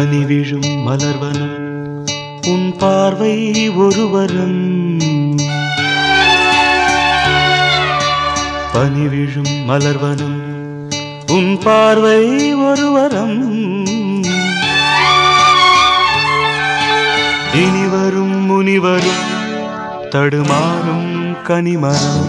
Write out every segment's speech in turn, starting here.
பனி விழும் மலர்வனம் உன் பார்வை ஒருவரம் பனி விழும் மலர்வனம் உன் பார்வை ஒருவரம் இனி வரும் முனிவரும் தடுமாறும் கனிமரம்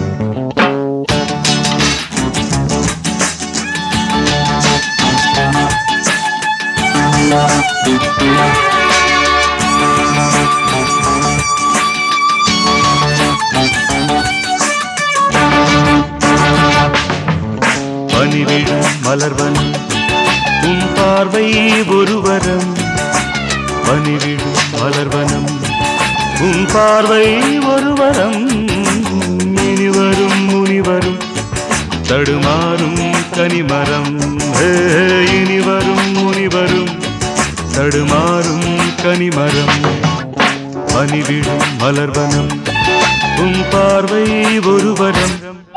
பனிவிழும் மலர்வனம் உன் பார்வை ஒருவரம் பனிவிழும் மலர்வனம் உன் பார்வை ஒருவரம் இனிவரும் முனிவரும் தடுமாறும் கனிமரம் ஹே, இனிவரும் முனிவரும் தடுமாறும் கனிமரம் பனிவிழும் மலர்வனம் உன் பார்வை ஒருவரம்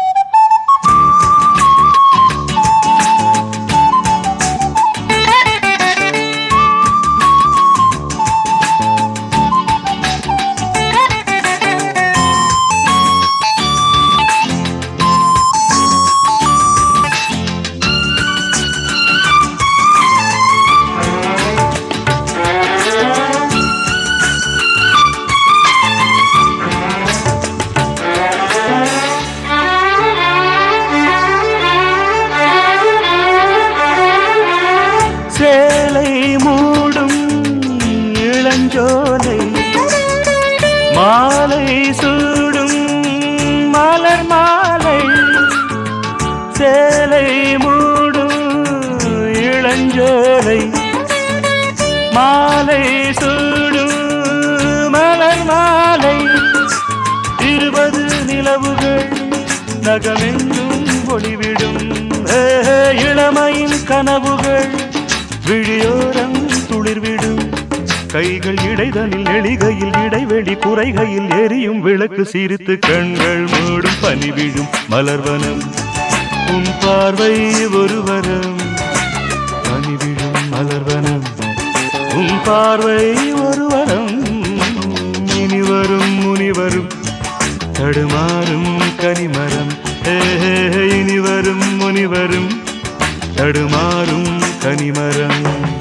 சேலை மூடும் இளஞ்சோலை மாலை சூடும் மலர் மாலை சேலை மூடும் இளஞ்சோலை மாலை சூடும் மலர் மாலை இருபது நிலவுகள் நகமெங்கும் ஒளிவிடும் ஏ, இளமையின் கனவுகள் விழியோரம் துளிர்விடும் கைகள் இடைதனில் எளிகையில் இடைவெளி குறைகையில் எரியும் விளக்கு சிரித்து கண்கள் மூடும் பனி விழும் மலர்வனம் உன் பார்வை ஒருவரம் பனி விழும் மலர்வனம் உன் பார்வை ஒருவரம் இனி வரும் முனிவரும் தடுமாறும் கனிமரம் ஏ, இனி வரும் முனிவரும் தடுமாறும் கனிமரம்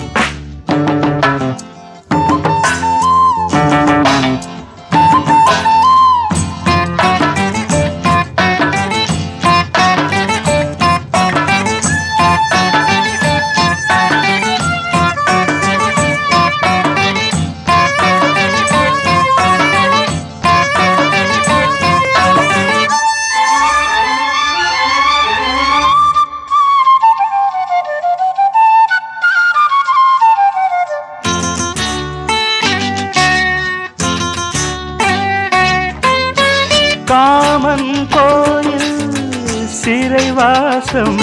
காமன் கோயில் சிறைவாசம்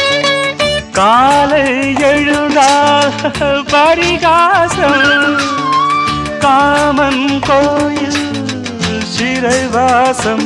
காலை எழுந்தால் பரிகாசம் காமன் கோயில் சிறைவாசம்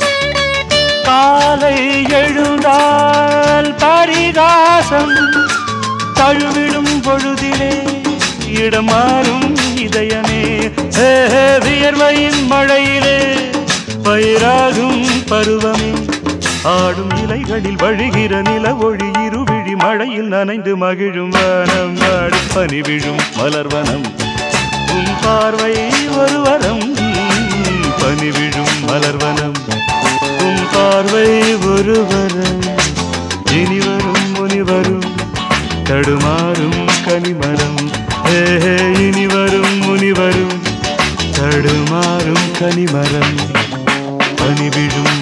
காலை எழுந்தால் பரிகாசம் தழுவிடும் பொழுதிலே இடம் மாறும் இதயமே ஏ, வியர்வையின் மழையிலே பயிராகும் பருவமே ஆடும் இலைகளில் வழிகிற நில ஒளி இருவிழி மழையில் நனைந்து மகிழும் வனம் ஆடும் பனி விழும் மலர்வனம் உன் பார்வை ஒருவரம் பனி விழும் மலர்வனம் உன் பார்வை ஒருவரம் இனி வரும் முனிவரும் தடுமாறும் கனிமரம் ஏ இனி வரும் முனிவரும் தடுமாறும் கனிமரம் பனி விழும்